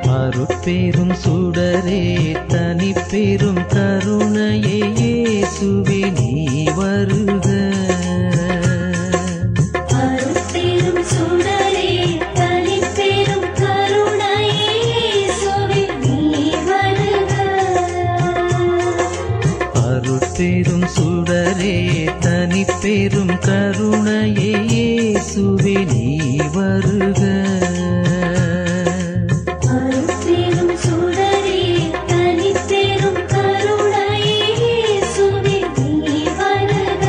அருட்பெரும் சுடரே தனி பெரும் கருணையே இயேசுவே நீ வருக அருட்பெரும் சுடரே தனிப்பெரும் கருணையே இயேசுவே நீ வருக அருட்பெரும் சுடரே தனி பெரும் கருணையே இயேசுவே நீ வருக அருட்பெரும் சுடரே தனிப்பெரும் கருணையே இயேசுவே நீ வருக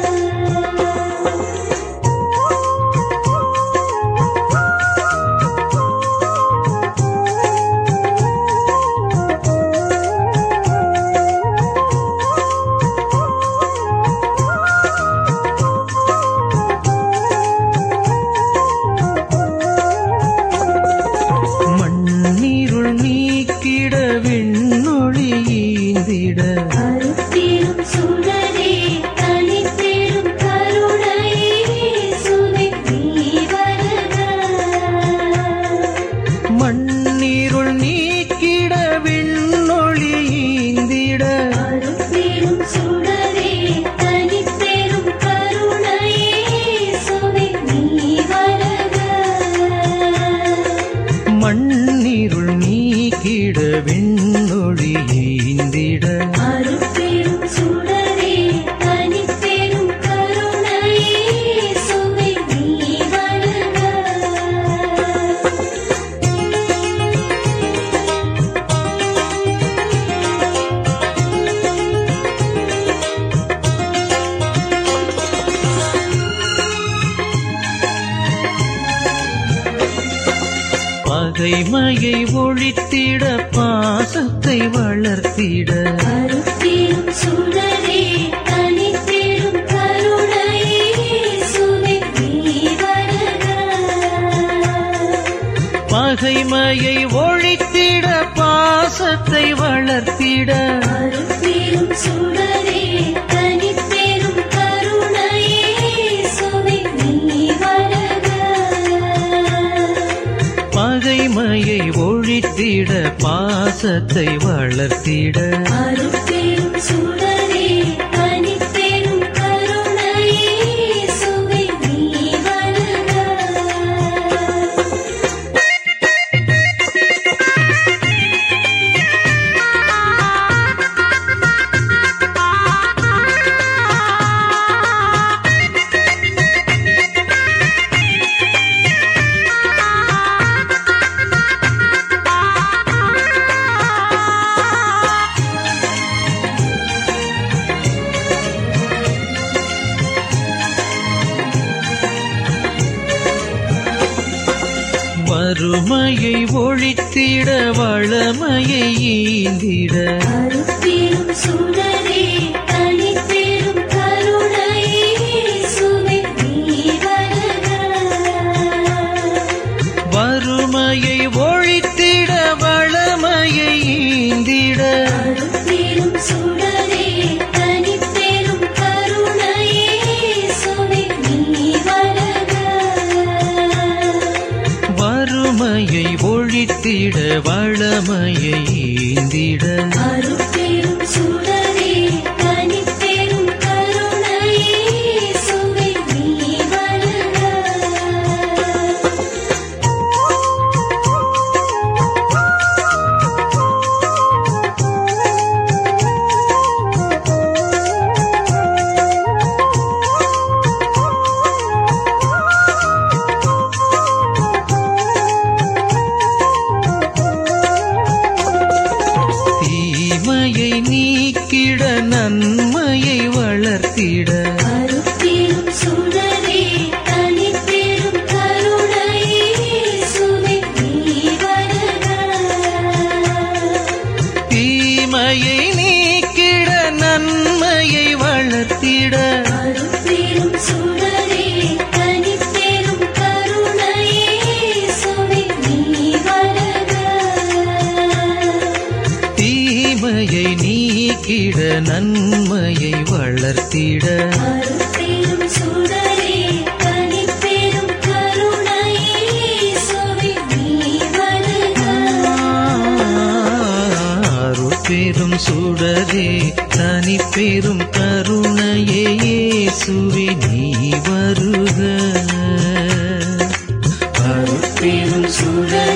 மண்ணீருள் நீக்கிட விண்ணொளி ஈந்திட அருட்பெரும் சுடரே தனிப்பெரும் கருணையே இயேசுவே நீ வருக மண்ணீருள் நீக்கிட விண்ணொளி ஈந்திட அருட்பெரும் சுடரே தனிப்பெரும் கருணையே இயேசுவே நீ வருக மண்ணீருள் நீக்கிட விண்ணொளி ஈந்திட அருட்பெரும் சுடரே தனிப்பெரும் கருணையே இயேசுவே நீ வருக பகைமையை ஒழித்திட பாசத்தை வளர்த்திட அருட்பெரும் சுடரே தனிப்பெரும் கருணையே இயேசுவே நீ வருக பகைமையை ஒழித்திட பாசத்தை வளர்த்திட அருட்பெரும் சுடரே தனிப்பெரும் கருணையே இயேசுவே நீ வருக பகைமையை ஒழித்திட பாசத்தை வளர்த்திட அருட்பெரும் சுடரே தனிப்பெரும் கருணையே இயேசுவே நீ வருக வறுமையை ஒழித்திட வளமையை ஈந்திட அருட்பெரும் சுடரே தனிப்பெரும் கருணையே இயேசுவே நீ வருக வறுமையை ஒழித்திட வளமையை ஈந்திட அருட்பெரும் சுடரே தனிப்பெரும் கருணையே இயேசுவே நீ வருக வறுமையை ஒழித்திட வளமையை ஈந்திட அருட்பெரும் சுடரே தனிப்பெரும் கருணையே இயேசுவே நீ வருக தீமையை நீக்கிட நன்மையை வளர்த்திட அருட்பெரும் சுடரே தனிப்பெரும் கருணையே இயேசுவே நீ வருக தீமையை நீக்கிட நன்மையை வளர்த்திட அருட்பெரும் சுடரே தனிப்பெரும் கருணையே இயேசுவே நீ வருக தீமையை நீக்கிட நன்மையை வளர்த்திட அருட்பெரும் சுடரே தனிப்பெரும் கருணையே இயேசுவே நீ வருக சுடரே தனி பெரும் கருணையே இயேசுவே நீ வருக அருட்பெரும் சுடரே